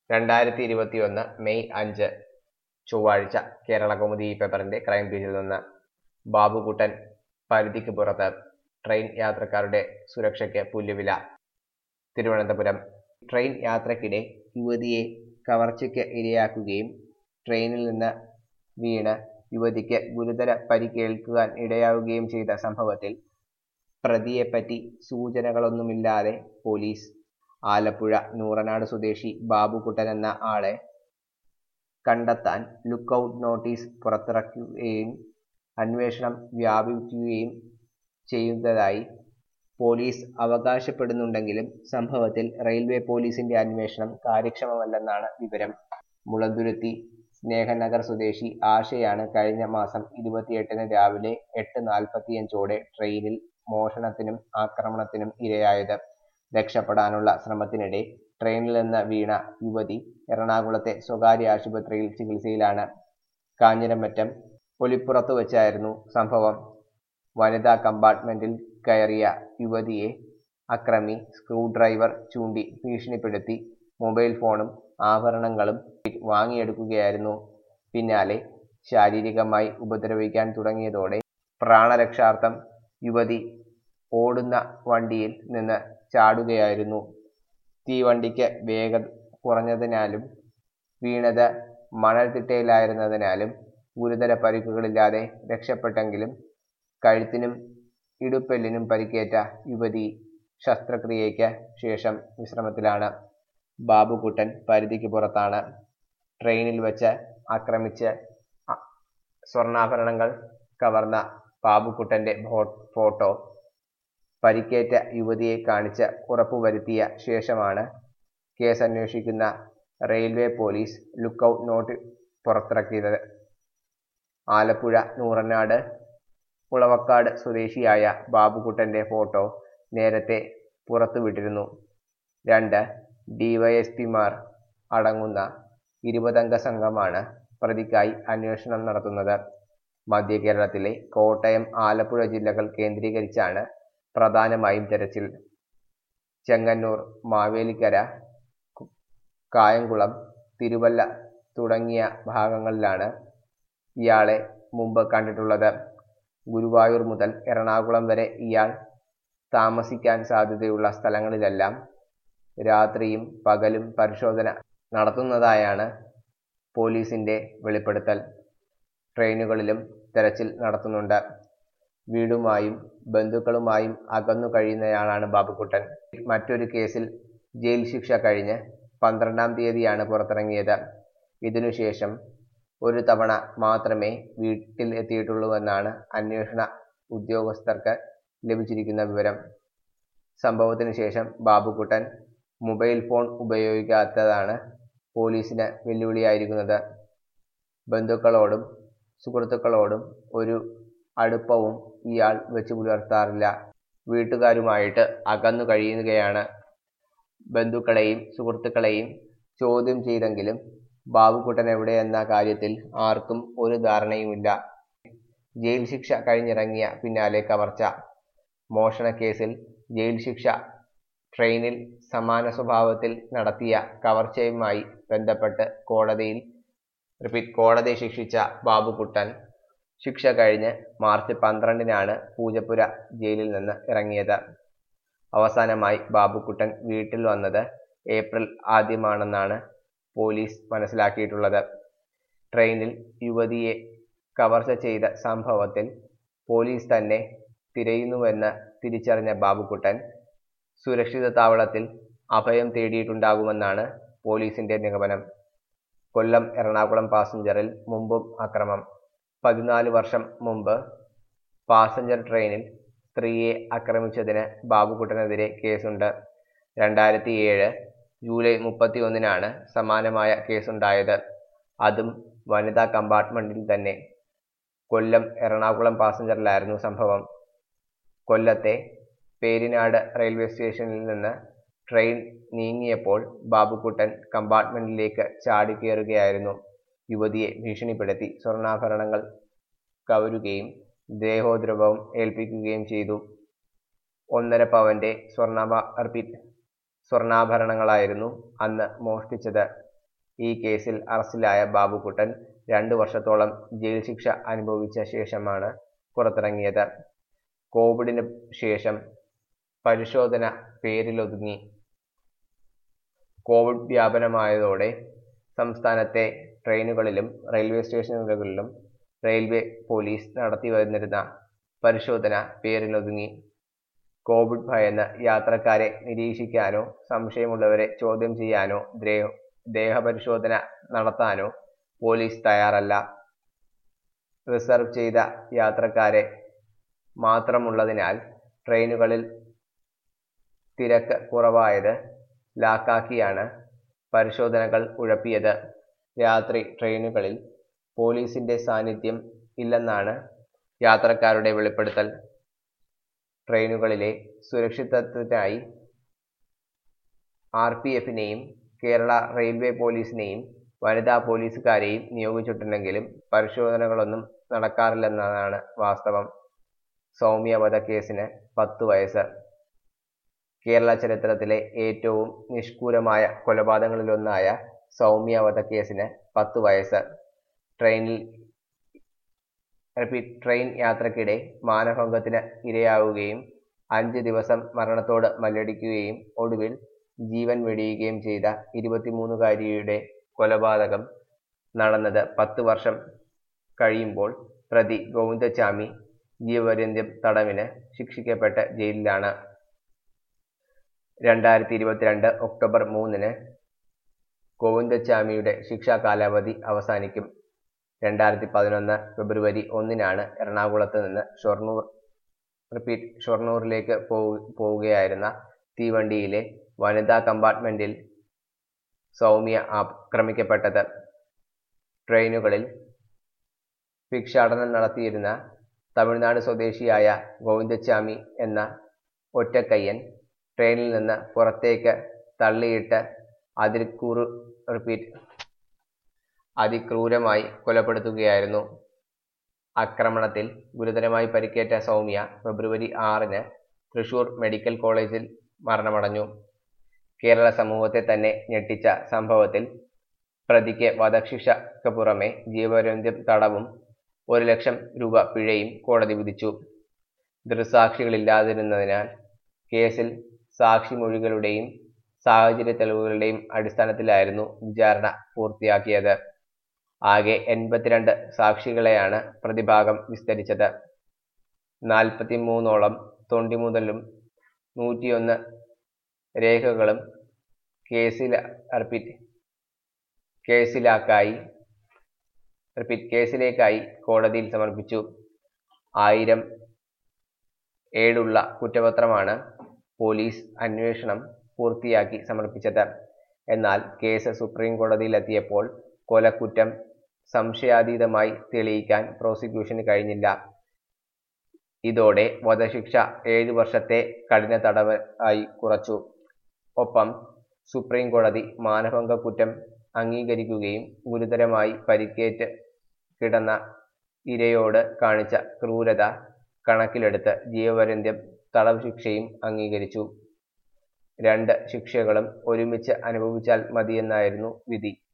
രണ്ടായിരത്തി ഇരുപത്തിയൊന്ന് മെയ് അഞ്ച് ചൊവ്വാഴ്ച കേരളകൗമുദി പേപ്പറിന്റെ ക്രൈം പേജിൽ നിന്ന് ബാബുകുട്ടൻ പരിധിക്ക് പുറത്ത് ട്രെയിൻ യാത്രക്കാരുടെ സുരക്ഷയ്ക്ക് പുല്ലുവില തിരുവനന്തപുരം ട്രെയിൻ യാത്രക്കിടെ യുവതിയെ കവർച്ചയ്ക്ക് ഇരയാക്കുകയും ട്രെയിനിൽ നിന്ന് വീണ് യുവതിക്ക് ഗുരുതര പരിക്കേൽക്കുവാൻ ഇടയാവുകയും ചെയ്ത സംഭവത്തിൽ പ്രതിയെപ്പറ്റി സൂചനകളൊന്നുമില്ലാതെ പോലീസ് ആലപ്പുഴ നൂറനാട് സ്വദേശി ബാബുകുട്ടൻ എന്ന ആളെ കണ്ടെത്താൻ ലുക്കൌട്ട് നോട്ടീസ് പുറത്തിറക്കുകയും അന്വേഷണം വ്യാപിക്കുകയും ചെയ്യുന്നതായി പോലീസ് അവകാശപ്പെടുന്നുണ്ടെങ്കിലും സംഭവത്തിൽ റെയിൽവേ പോലീസിന്റെ അന്വേഷണം കാര്യക്ഷമമല്ലെന്നാണ് വിവരം മുളന്തുരുത്തി സ്നേഹനഗർ സ്വദേശി ആശയാണ് കഴിഞ്ഞ മാസം ഇരുപത്തിയെട്ടിന് രാവിലെ എട്ട് നാൽപ്പത്തിയഞ്ചോടെ ട്രെയിനിൽ മോഷണത്തിനും ആക്രമണത്തിനും ഇരയായത് രക്ഷപ്പെടാനുള്ള ശ്രമത്തിനിടെ ട്രെയിനിൽ നിന്ന് വീണ യുവതി എറണാകുളത്തെ സ്വകാര്യ ആശുപത്രിയിൽ ചികിത്സയിലാണ് കാഞ്ഞിരമറ്റം ഒലിപ്പുറത്ത് വെച്ചായിരുന്നു സംഭവം വനിതാ കമ്പാർട്ട്മെന്റിൽ കയറിയ യുവതിയെ അക്രമി സ്ക്രൂ ഡ്രൈവർ ചൂണ്ടി ഭീഷണിപ്പെടുത്തി മൊബൈൽ ഫോണും ആഭരണങ്ങളും വാങ്ങിയെടുക്കുകയായിരുന്നു പിന്നാലെ ശാരീരികമായി ഉപദ്രവിക്കാൻ തുടങ്ങിയതോടെ പ്രാണരക്ഷാർത്ഥം യുവതി ഓടുന്ന വണ്ടിയിൽ നിന്ന് ചാടുകയായിരുന്നു തീവണ്ടിക്ക് വേഗത കുറഞ്ഞതിനാലും വീണത് മണൽത്തിട്ടയിലായിരുന്നതിനാലും ഗുരുതര പരിക്കുകളില്ലാതെ രക്ഷപ്പെട്ടെങ്കിലും കഴുത്തിനും ഇടുപ്പെല്ലിനും പരിക്കേറ്റ യുവതി ശസ്ത്രക്രിയയ്ക്ക് ശേഷം വിശ്രമത്തിലാണ് ബാബുകുട്ടൻ പരിധിക്ക് പുറത്താണ് ട്രെയിനിൽ വെച്ച് ആക്രമിച്ച് അ- സ്വർണ്ണാഭരണങ്ങൾ കവർന്ന ബാബുക്കുട്ടന്റെ ഭോ- ഫോട്ടോ പരിക്കേറ്റ യുവതിയെ കാണിച്ച് ഉറപ്പുവരുത്തിയ ശേഷമാണ് കേസ് അന്വേഷിക്കുന്ന റെയിൽവേ പോലീസ് ലുക്കൌട്ട് നോട്ട് പുറത്തിറക്കിയത് ആലപ്പുഴ നൂറനാട് ഉളവക്കാട് സ്വദേശിയായ ബാബുക്കുട്ടന്റെ ഫോട്ടോ നേരത്തെ പുറത്തുവിട്ടിരുന്നു രണ്ട് ഡിവൈഎസ്പിമാർ അടങ്ങുന്ന ഇരുപതംഗ സംഘമാണ് പ്രതിക്കായി അന്വേഷണം നടത്തുന്നത് മധ്യ കേരളത്തിലെ കോട്ടയം ആലപ്പുഴ ജില്ലകൾ കേന്ദ്രീകരിച്ചാണ് പ്രധാനമായും തെരച്ചിൽ ചെങ്ങന്നൂർ മാവേലിക്കര കു- കായംകുളം തിരുവല്ല തുടങ്ങിയ ഭാഗങ്ങളിലാണ് ഇയാളെ മുമ്പ് കണ്ടിട്ടുള്ളത് ഗുരുവായൂർ മുതൽ എറണാകുളം വരെ ഇയാൾ താമസിക്കാൻ സാധ്യതയുള്ള സ്ഥലങ്ങളിലെല്ലാം രാത്രിയും പകലും പരിശോധന നടത്തുന്നതായാണ് പോലീസിന്റെ വെളിപ്പെടുത്തൽ ട്രെയിനുകളിലും തെരച്ചിൽ നടത്തുന്നുണ്ട് വീടുമായും ബന്ധുക്കളുമായും അകന്നു കഴിയുന്നയാളാണ് ബാബുക്കുട്ടൻ മറ്റൊരു കേസിൽ ജയിൽ ശിക്ഷ കഴിഞ്ഞ് പന്ത്രണ്ടാം തീയതിയാണ് പുറത്തിറങ്ങിയത് ഇതിനുശേഷം ഒരു തവണ മാത്രമേ വീട്ടിൽ എത്തിയിട്ടുള്ളൂവെന്നാണ് അന്വേഷണ ഉദ്യോഗസ്ഥർക്ക് ലഭിച്ചിരിക്കുന്ന വിവരം സംഭവത്തിന് ശേഷം ബാബുക്കുട്ടൻ മൊബൈൽ ഫോൺ ഉപയോഗിക്കാത്തതാണ് പോലീസിന് വെല്ലുവിളിയായിരിക്കുന്നത് ബന്ധുക്കളോടും സുഹൃത്തുക്കളോടും ഒരു അടുപ്പവും ഇയാൾ വെച്ചു പുലർത്താറില്ല വീട്ടുകാരുമായിട്ട് അകന്നു കഴിയുകയാണ് ബന്ധുക്കളെയും സുഹൃത്തുക്കളെയും ചോദ്യം ചെയ്തെങ്കിലും ബാബുക്കുട്ടൻ എവിടെയെന്ന കാര്യത്തിൽ ആർക്കും ഒരു ധാരണയുമില്ല ജയിൽ ശിക്ഷ കഴിഞ്ഞിറങ്ങിയ പിന്നാലെ കവർച്ച മോഷണ കേസിൽ ജയിൽ ശിക്ഷ ട്രെയിനിൽ സമാന സ്വഭാവത്തിൽ നടത്തിയ കവർച്ചയുമായി ബന്ധപ്പെട്ട് കോടതിയിൽ റിപ്പീറ്റ് കോടതി ശിക്ഷിച്ച ബാബുക്കുട്ടൻ ശിക്ഷ കഴിഞ്ഞ് മാർച്ച് പന്ത്രണ്ടിനാണ് പൂജപ്പുര ജയിലിൽ നിന്ന് ഇറങ്ങിയത് അവസാനമായി ബാബുക്കുട്ടൻ വീട്ടിൽ വന്നത് ഏപ്രിൽ ആദ്യമാണെന്നാണ് പോലീസ് മനസ്സിലാക്കിയിട്ടുള്ളത് ട്രെയിനിൽ യുവതിയെ കവർച്ച ചെയ്ത സംഭവത്തിൽ പോലീസ് തന്നെ തിരയുന്നുവെന്ന് തിരിച്ചറിഞ്ഞ ബാബുക്കുട്ടൻ സുരക്ഷിത താവളത്തിൽ അഭയം തേടിയിട്ടുണ്ടാകുമെന്നാണ് പോലീസിന്റെ നിഗമനം കൊല്ലം എറണാകുളം പാസഞ്ചറിൽ മുമ്പും അക്രമം പതിനാല് വർഷം മുമ്പ് പാസഞ്ചർ ട്രെയിനിൽ സ്ത്രീയെ ആക്രമിച്ചതിന് ബാബുക്കുട്ടനെതിരെ കേസുണ്ട് രണ്ടായിരത്തി ഏഴ് ജൂലൈ മുപ്പത്തി ഒന്നിനാണ് സമാനമായ കേസുണ്ടായത് അതും വനിതാ കമ്പാർട്ട്മെന്റിൽ തന്നെ കൊല്ലം എറണാകുളം പാസഞ്ചറിലായിരുന്നു സംഭവം കൊല്ലത്തെ പേരിനാട് റെയിൽവേ സ്റ്റേഷനിൽ നിന്ന് ട്രെയിൻ നീങ്ങിയപ്പോൾ ബാബുക്കുട്ടൻ കമ്പാർട്ട്മെന്റിലേക്ക് ചാടിക്കയറുകയായിരുന്നു യുവതിയെ ഭീഷണിപ്പെടുത്തി സ്വർണ്ണാഭരണങ്ങൾ കവരുകയും ദേഹോദ്രവം ഏൽപ്പിക്കുകയും ചെയ്തു ഒന്നര പവന്റെ സ്വർണ്ണാഭ റിപ്പീറ്റ് സ്വർണ്ണാഭരണങ്ങളായിരുന്നു അന്ന് മോഷ്ടിച്ചത് ഈ കേസിൽ അറസ്റ്റിലായ ബാബുക്കുട്ടൻ രണ്ടു വർഷത്തോളം ജയിൽ ശിക്ഷ അനുഭവിച്ച ശേഷമാണ് പുറത്തിറങ്ങിയത് കോവിഡിന് ശേഷം പരിശോധന പേരിലൊതുങ്ങി കോവിഡ് വ്യാപനമായതോടെ സംസ്ഥാനത്തെ ട്രെയിനുകളിലും റെയിൽവേ സ്റ്റേഷനുകളിലും റെയിൽവേ പോലീസ് നടത്തി വന്നിരുന്ന പരിശോധന പേരിലൊതുങ്ങി കോവിഡ് ഭയന്ന് യാത്രക്കാരെ നിരീക്ഷിക്കാനോ സംശയമുള്ളവരെ ചോദ്യം ചെയ്യാനോ ദ്രേ- ദേഹപരിശോധന നടത്താനോ പോലീസ് തയ്യാറല്ല റിസർവ് ചെയ്ത യാത്രക്കാരെ മാത്രമുള്ളതിനാൽ ട്രെയിനുകളിൽ തിരക്ക് കുറവായത് ലാക്കാക്കിയാണ് പരിശോധനകൾ ഉഴപ്പിയത് രാത്രി ട്രെയിനുകളിൽ പോലീസിന്റെ സാന്നിധ്യം ഇല്ലെന്നാണ് യാത്രക്കാരുടെ വെളിപ്പെടുത്തൽ ട്രെയിനുകളിലെ സുരക്ഷിതത്വത്തിനായി ആർ പി എഫിനെയും കേരള റെയിൽവേ പോലീസിനെയും വനിതാ പോലീസുകാരെയും നിയോഗിച്ചിട്ടുണ്ടെങ്കിലും പരിശോധനകളൊന്നും നടക്കാറില്ലെന്നതാണ് വാസ്തവം സൗമ്യ വധക്കേസിന് പത്തു വയസ്സ് കേരള ചരിത്രത്തിലെ ഏറ്റവും നിഷ്ഠൂരമായ കൊലപാതകങ്ങളിലൊന്നായ സൗമ്യ വധക്കേസിന് പത്തു വയസ്സ് ട്രെയിനിൽ റിപ്പീറ്റ് ട്രെയിൻ യാത്രക്കിടെ മാനഭംഗത്തിന് ഇരയാവുകയും അഞ്ച് ദിവസം മരണത്തോട് മല്ലടിക്കുകയും ഒടുവിൽ ജീവൻ വെടിയുകയും ചെയ്ത ഇരുപത്തിമൂന്നുകാരിയുടെ കൊലപാതകം നടന്നത് പത്ത് വർഷം കഴിയുമ്പോൾ പ്രതി ഗോവിന്ദച്ചാമി ജീവപര്യന്തം തടവിന് ശിക്ഷിക്കപ്പെട്ട് ജയിലിലാണ് രണ്ടായിരത്തി ഇരുപത്തിരണ്ട് ഒക്ടോബർ മൂന്നിന് ഗോവിന്ദച്ചാമിയുടെ ശിക്ഷാ കാലാവധി അവസാനിക്കും രണ്ടായിരത്തി പതിനൊന്ന് ഫെബ്രുവരി ഒന്നിനാണ് എറണാകുളത്ത് നിന്ന് ഷൊർണൂർ റിപ്പീറ്റ് ഷൊർണൂറിലേക്ക് പോവു- പോവുകയായിരുന്ന തീവണ്ടിയിലെ വനിതാ കമ്പാർട്ട്മെന്റിൽ സൗമ്യ ആക്രമിക്കപ്പെട്ടത് ട്രെയിനുകളിൽ ഭിക്ഷാടനം നടത്തിയിരുന്ന തമിഴ്നാട് സ്വദേശിയായ ഗോവിന്ദച്ചാമി എന്ന ഒറ്റക്കയ്യൻ ട്രെയിനിൽ നിന്ന് പുറത്തേക്ക് തള്ളിയിട്ട് അതിർക്കൂറ് റിപ്പീറ്റ് അതിക്രൂരമായി കൊലപ്പെടുത്തുകയായിരുന്നു ആക്രമണത്തിൽ ഗുരുതരമായി പരിക്കേറ്റ സൗമ്യ ഫെബ്രുവരി ആറിന് തൃശൂർ മെഡിക്കൽ കോളേജിൽ മരണമടഞ്ഞു കേരള സമൂഹത്തെ തന്നെ ഞെട്ടിച്ച സംഭവത്തിൽ പ്രതിക്ക് വധശിക്ഷയ്ക്ക് പുറമെ ജീവപര്യന്തം തടവും ഒരു ലക്ഷം രൂപ പിഴയും കോടതി വിധിച്ചു ദൃസാക്ഷികളില്ലാതിരുന്നതിനാൽ കേസിൽ സാക്ഷിമൊഴികളുടെയും സാഹചര്യ തെളിവുകളുടെയും അടിസ്ഥാനത്തിലായിരുന്നു വിചാരണ പൂർത്തിയാക്കിയത് ആകെ എൺപത്തിരണ്ട് സാക്ഷികളെയാണ് പ്രതിഭാഗം വിസ്തരിച്ചത് നാൽപ്പത്തിമൂന്നോളം തൊണ്ടിമുതലും നൂറ്റിയൊന്ന് രേഖകളും കേസിൽ റിപ്പീറ്റ് കേസിലാക്കായി റിപ്പീറ്റ് കേസിലേക്കായി കോടതിയിൽ സമർപ്പിച്ചു ആയിരം ഏഴുള്ള കുറ്റപത്രമാണ് പോലീസ് അന്വേഷണം പൂർത്തിയാക്കി സമർപ്പിച്ചത് എന്നാൽ കേസ് സുപ്രീം കോടതിയിലെത്തിയപ്പോൾ കൊലക്കുറ്റം സംശയാതീതമായി തെളിയിക്കാൻ പ്രോസിക്യൂഷന് കഴിഞ്ഞില്ല ഇതോടെ വധശിക്ഷ ഏഴു വർഷത്തെ കഠിന തടവ് ആയി കുറച്ചു ഒപ്പം സുപ്രീം കോടതി മാനഭംഗ കുറ്റം അംഗീകരിക്കുകയും ഗുരുതരമായി പരിക്കേറ്റ് കിടന്ന ഇരയോട് കാണിച്ച ക്രൂരത കണക്കിലെടുത്ത് ജീവപര്യന്തം തടവ് ശിക്ഷയും അംഗീകരിച്ചു രണ്ട് ശിക്ഷകളും ഒരുമിച്ച് അനുഭവിച്ചാൽ മതിയെന്നായിരുന്നു വിധി